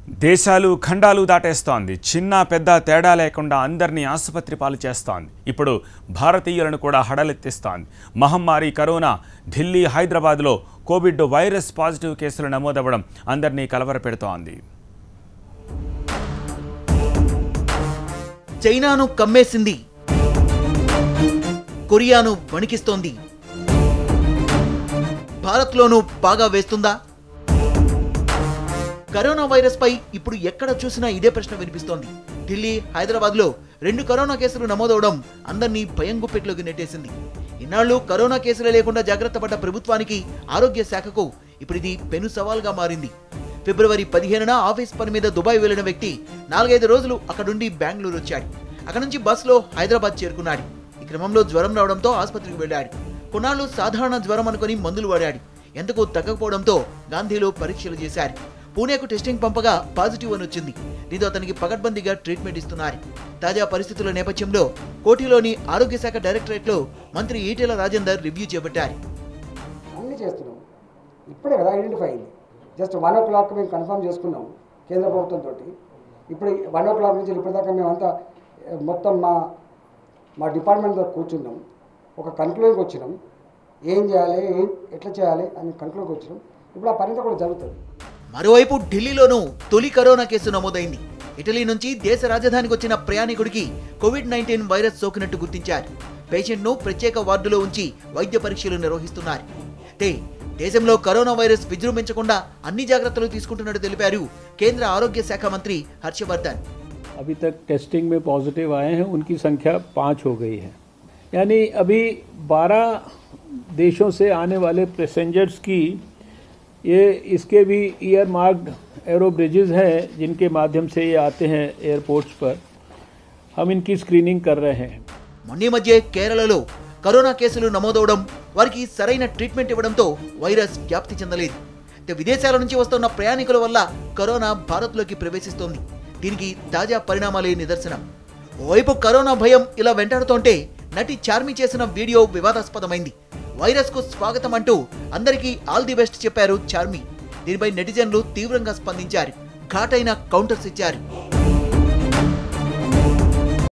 దేశాలు ఖండాలు దాటేస్తోంది చిన్న పెద్ద తేడా లేకుండా అందరినీ ఆసుపత్రి పాలు చేస్తోంది ఇప్పుడు భారతీయులను కూడా హడలెత్తిస్తోంది మహమ్మారి కరోనా ఢిల్లీ హైదరాబాద్లో కోవిడ్ వైరస్ పాజిటివ్ కేసులు నమోదవ్వడం అందరినీ కలవరపెడుతోంది చైనాను కమ్మేసింది కొరియాను వణికిస్తోంది భారత్లోనూ బాగా వేస్తుందా కరోనా వైరస్ పై ఇప్పుడు ఎక్కడ చూసినా ఇదే ప్రశ్న వినిపిస్తోంది ఢిల్లీ హైదరాబాద్ లో రెండు కరోనా కేసులు నమోదవడం అందరినీ భయం గుప్పెట్లోకి నెట్టేసింది ఇన్నాళ్ళు కరోనా కేసులే లేకుండా జాగ్రత్త పడ్డ ప్రభుత్వానికి ఆరోగ్య శాఖకు ఇప్పుడు ఇది పెను సవాల్గా మారింది ఫిబ్రవరి పదిహేనున ఆఫీస్ పని మీద దుబాయ్ వెళ్లిన వ్యక్తి నాలుగైదు రోజులు అక్కడుండి బెంగళూరు వచ్చాడు అక్కడ నుంచి బస్సులో హైదరాబాద్ చేరుకున్నాడు ఈ క్రమంలో జ్వరం రావడంతో ఆసుపత్రికి వెళ్ళాడు కొన్నాళ్ళు సాధారణ జ్వరం అనుకుని మందులు వాడాడు ఎందుకు తగ్గకపోవడంతో గాంధీలో పరీక్షలు చేశారు పూణేకు టెస్టింగ్ పంపగా పాజిటివ్ అని వచ్చింది దీంతో అతనికి పకడ్బందీగా ట్రీట్మెంట్ ఇస్తున్నారు తాజా పరిస్థితుల నేపథ్యంలో కోటిలోని ఆరోగ్య శాఖ డైరెక్టరేట్లో మంత్రి ఈటెల రాజేందర్ రివ్యూ చేపట్టారు అన్నీ చేస్తున్నాం ఇప్పుడే కదా ఐడెంటిఫై అయింది జస్ట్ వన్ ఓ క్లాక్ మేము కన్ఫర్మ్ చేసుకున్నాం కేంద్ర ప్రభుత్వంతో ఇప్పుడు వన్ ఓ క్లాక్ నుంచి ఇప్పటిదాకా మేమంతా ఏ, మొత్తం మా మా డిపార్ట్మెంట్తో కూర్చున్నాం ఒక కన్క్లూజన్కి వచ్చినాం ఏం చేయాలి ఏం ఎట్లా చేయాలి అని కన్క్లూజన్కి వచ్చినాం ఇప్పుడు ఆ పని అంతా కూడా జరుగుతుంది మరోవైపు ఢిల్లీలోనూ తొలి కరోనా కేసు నమోదైంది ఇటలీ నుంచి దేశ రాజధానికి వచ్చిన ప్రయాణికుడికి కోవిడ్ నైన్టీన్ వైరస్ సోకినట్టు గుర్తించారు పేషెంట్ను ప్రత్యేక వార్డులో ఉంచి వైద్య పరీక్షలు నిర్వహిస్తున్నారు అయితే దేశంలో కరోనా వైరస్ విజృంభించకుండా అన్ని జాగ్రత్తలు తీసుకుంటున్నట్టు తెలిపారు కేంద్ర ఆరోగ్య శాఖ మంత్రి హర్షవర్ధన్ अभी तक टेस्टिंग में पॉजिटिव आए हैं उनकी संख्या पाँच हो गई है यानी अभी 12 देशों से आने वाले पैसेंजर्स की ये इसके भी ईयर मार्क्ड एरो ब्रिजेज हैं जिनके माध्यम से ये आते हैं एयरपोर्ट्स पर हम इनकी स्क्रीनिंग कर रहे हैं మొన్న ఈ మధ్య కేరళలో కరోనా కేసులు నమోదవడం వారికి సరైన ట్రీట్మెంట్ ఇవ్వడంతో వైరస్ వ్యాప్తి చెందలేదు అయితే విదేశాల నుంచి వస్తున్న ప్రయాణికుల వల్ల కరోనా భారత్లోకి ప్రవేశిస్తోంది దీనికి తాజా పరిణామాలే నిదర్శనం ఓవైపు కరోనా భయం ఇలా వెంటాడుతోంటే నటి చార్మి చేసిన వీడియో వివాదాస్పదమైంది వైరస్ కు స్వాగతం అంటూ అందరికీ ఆల్ ది బెస్ట్ చెప్పారు చార్మి దీనిపై నెటిజన్లు తీవ్రంగా స్పందించారు ఘాటైన కౌంటర్స్ ఇచ్చారు